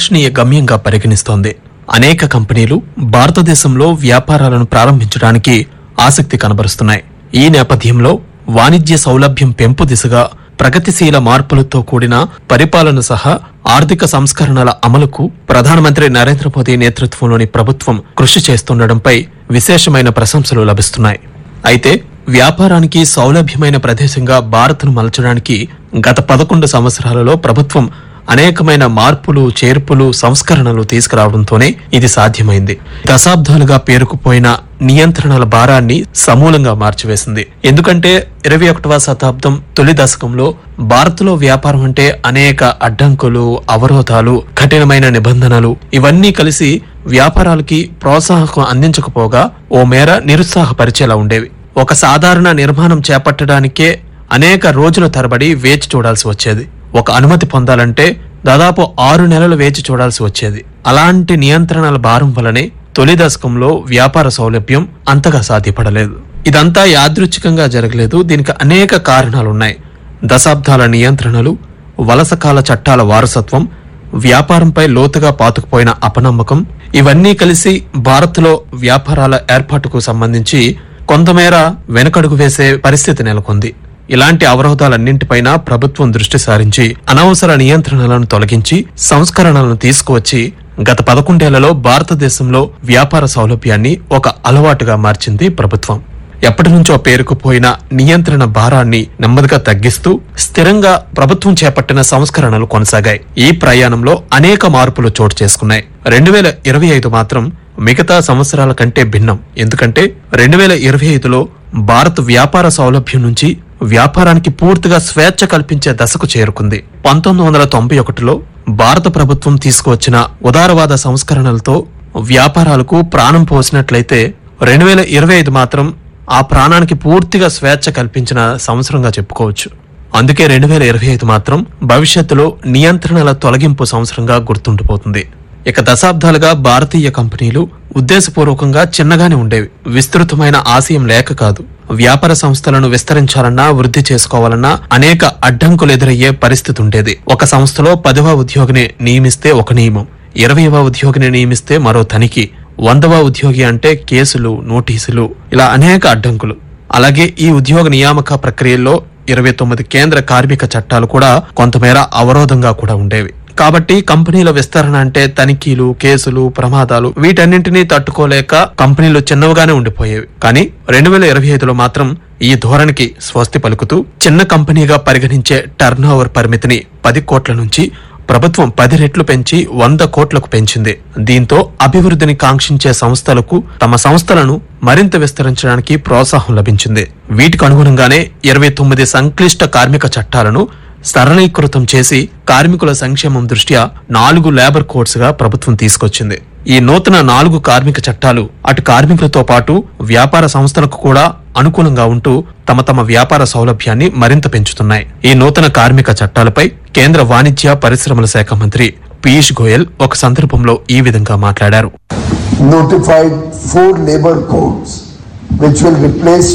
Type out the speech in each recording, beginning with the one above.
అవిశ్వసనీయ గమ్యంగా పరిగణిస్తోంది అనేక కంపెనీలు భారతదేశంలో వ్యాపారాలను ప్రారంభించడానికి ఆసక్తి కనబరుస్తున్నాయి ఈ నేపథ్యంలో వాణిజ్య సౌలభ్యం పెంపు దిశగా ప్రగతిశీల మార్పులతో కూడిన పరిపాలన సహా ఆర్థిక సంస్కరణల అమలుకు ప్రధానమంత్రి నరేంద్ర మోదీ నేతృత్వంలోని ప్రభుత్వం కృషి చేస్తుండటంపై విశేషమైన ప్రశంసలు లభిస్తున్నాయి అయితే వ్యాపారానికి సౌలభ్యమైన ప్రదేశంగా భారత్ను మలచడానికి గత పదకొండు సంవత్సరాలలో ప్రభుత్వం అనేకమైన మార్పులు చేర్పులు సంస్కరణలు తీసుకురావడంతోనే ఇది సాధ్యమైంది దశాబ్దాలుగా పేరుకుపోయిన నియంత్రణల భారాన్ని సమూలంగా మార్చివేసింది ఎందుకంటే ఇరవై ఒకటవ శతాబ్దం తొలి దశకంలో భారత్లో వ్యాపారం అంటే అనేక అడ్డంకులు అవరోధాలు కఠినమైన నిబంధనలు ఇవన్నీ కలిసి వ్యాపారాలకి ప్రోత్సాహకం అందించకపోగా ఓ మేర నిరుత్సాహపరిచేలా ఉండేవి ఒక సాధారణ నిర్మాణం చేపట్టడానికే అనేక రోజుల తరబడి వేచి చూడాల్సి వచ్చేది ఒక అనుమతి పొందాలంటే దాదాపు ఆరు నెలలు వేచి చూడాల్సి వచ్చేది అలాంటి నియంత్రణల భారం వలనే తొలి దశకంలో వ్యాపార సౌలభ్యం అంతగా సాధ్యపడలేదు ఇదంతా యాదృచ్ఛికంగా జరగలేదు దీనికి అనేక కారణాలున్నాయి దశాబ్దాల నియంత్రణలు వలసకాల చట్టాల వారసత్వం వ్యాపారంపై లోతుగా పాతుకుపోయిన అపనమ్మకం ఇవన్నీ కలిసి భారత్లో వ్యాపారాల ఏర్పాటుకు సంబంధించి కొంతమేర వెనకడుగు వేసే పరిస్థితి నెలకొంది ఇలాంటి అవరోధాలన్నింటిపైన ప్రభుత్వం దృష్టి సారించి అనవసర నియంత్రణలను తొలగించి సంస్కరణలను తీసుకువచ్చి గత పదకొండేళ్లలో భారతదేశంలో వ్యాపార సౌలభ్యాన్ని ఒక అలవాటుగా మార్చింది ప్రభుత్వం ఎప్పటి నుంచో పేరుకుపోయిన నియంత్రణ భారాన్ని నెమ్మదిగా తగ్గిస్తూ స్థిరంగా ప్రభుత్వం చేపట్టిన సంస్కరణలు కొనసాగాయి ఈ ప్రయాణంలో అనేక మార్పులు చోటు చేసుకున్నాయి రెండు వేల ఇరవై ఐదు మాత్రం మిగతా సంవత్సరాల కంటే భిన్నం ఎందుకంటే రెండు వేల ఇరవై ఐదులో భారత్ వ్యాపార సౌలభ్యం నుంచి వ్యాపారానికి పూర్తిగా స్వేచ్ఛ కల్పించే దశకు చేరుకుంది పంతొమ్మిది వందల తొంభై ఒకటిలో భారత ప్రభుత్వం తీసుకువచ్చిన ఉదారవాద సంస్కరణలతో వ్యాపారాలకు ప్రాణం పోసినట్లయితే రెండు వేల ఇరవై ఐదు మాత్రం ఆ ప్రాణానికి పూర్తిగా స్వేచ్ఛ కల్పించిన సంవత్సరంగా చెప్పుకోవచ్చు అందుకే రెండు వేల ఇరవై ఐదు మాత్రం భవిష్యత్తులో నియంత్రణల తొలగింపు సంవత్సరంగా గుర్తుండిపోతుంది ఇక దశాబ్దాలుగా భారతీయ కంపెనీలు ఉద్దేశపూర్వకంగా చిన్నగానే ఉండేవి విస్తృతమైన ఆశయం లేక కాదు వ్యాపార సంస్థలను విస్తరించాలన్నా వృద్ధి చేసుకోవాలన్నా అనేక అడ్డంకులు ఎదురయ్యే పరిస్థితి ఉండేది ఒక సంస్థలో పదవ ఉద్యోగిని నియమిస్తే ఒక నియమం ఇరవైవ ఉద్యోగిని నియమిస్తే మరో తనిఖీ వందవ ఉద్యోగి అంటే కేసులు నోటీసులు ఇలా అనేక అడ్డంకులు అలాగే ఈ ఉద్యోగ నియామక ప్రక్రియల్లో ఇరవై తొమ్మిది కేంద్ర కార్మిక చట్టాలు కూడా కొంతమేర అవరోధంగా కూడా ఉండేవి కాబట్టి కంపెనీల విస్తరణ అంటే తనిఖీలు కేసులు ప్రమాదాలు వీటన్నింటినీ తట్టుకోలేక కంపెనీలు చిన్నవిగానే ఉండిపోయేవి కానీ రెండు వేల ఇరవై ఐదులో మాత్రం ఈ ధోరణికి స్వస్తి పలుకుతూ చిన్న కంపెనీగా పరిగణించే టర్న్ పరిమితిని పది కోట్ల నుంచి ప్రభుత్వం పది రెట్లు పెంచి వంద కోట్లకు పెంచింది దీంతో అభివృద్ధిని కాంక్షించే సంస్థలకు తమ సంస్థలను మరింత విస్తరించడానికి ప్రోత్సాహం లభించింది వీటికి అనుగుణంగానే ఇరవై తొమ్మిది సంక్లిష్ట కార్మిక చట్టాలను సరళీకృతం చేసి కార్మికుల సంక్షేమం దృష్ట్యా నాలుగు లేబర్ కోడ్స్ గా ప్రభుత్వం తీసుకొచ్చింది ఈ నూతన నాలుగు కార్మిక చట్టాలు అటు కార్మికులతో పాటు వ్యాపార సంస్థలకు కూడా అనుకూలంగా ఉంటూ తమ తమ వ్యాపార సౌలభ్యాన్ని మరింత పెంచుతున్నాయి ఈ నూతన కార్మిక చట్టాలపై కేంద్ర వాణిజ్య పరిశ్రమల శాఖ మంత్రి పీయూష్ గోయల్ ఒక సందర్భంలో ఈ విధంగా మాట్లాడారు notified four labor codes which will replace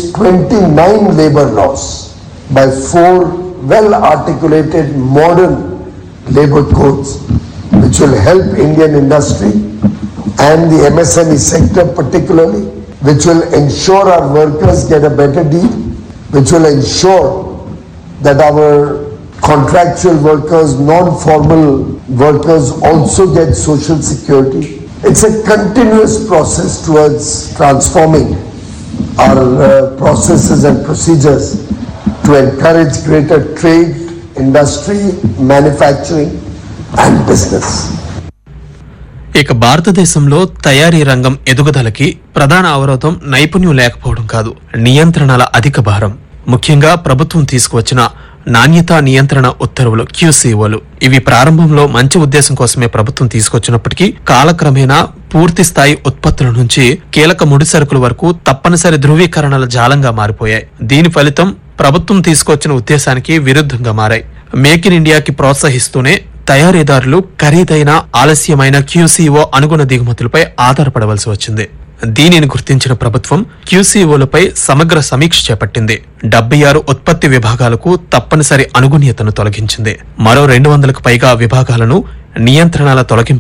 29 labor laws by four well articulated modern labor codes which will help Indian industry and the MSME sector particularly which will ensure our workers get a better deal which will ensure that our contractual workers, non-formal workers also get social security. It's a continuous process towards transforming our uh, processes and procedures to encourage greater trade, industry, manufacturing and business. ఇక భారతదేశంలో తయారీ రంగం ఎదుగుదలకి ప్రధాన అవరోధం నైపుణ్యం లేకపోవడం కాదు నియంత్రణల అధిక భారం ముఖ్యంగా ప్రభుత్వం తీసుకువచ్చిన నాణ్యతా నియంత్రణ ఉత్తర్వులు క్యూసీఓలు ఇవి ప్రారంభంలో మంచి ఉద్దేశం కోసమే ప్రభుత్వం తీసుకొచ్చినప్పటికీ కాలక్రమేణా పూర్తి స్థాయి ఉత్పత్తుల నుంచి కీలక ముడి సరుకుల వరకు తప్పనిసరి ధృవీకరణల జాలంగా మారిపోయాయి దీని ఫలితం ప్రభుత్వం తీసుకొచ్చిన ఉద్దేశానికి విరుద్ధంగా మారాయి మేక్ ఇన్ ఇండియాకి ప్రోత్సహిస్తూనే తయారీదారులు ఖరీదైన ఆలస్యమైన క్యూసీఓ అనుగుణ దిగుమతులపై ఆధారపడవలసి వచ్చింది దీనిని గుర్తించిన ప్రభుత్వం క్యూసీఓలపై సమగ్ర సమీక్ష చేపట్టింది డెబ్బై ఆరు ఉత్పత్తి విభాగాలకు తప్పనిసరి అనుగుణ్యతను తొలగించింది మరో రెండు వందలకు పైగా విభాగాలను నియంత్రణల తొలగింపు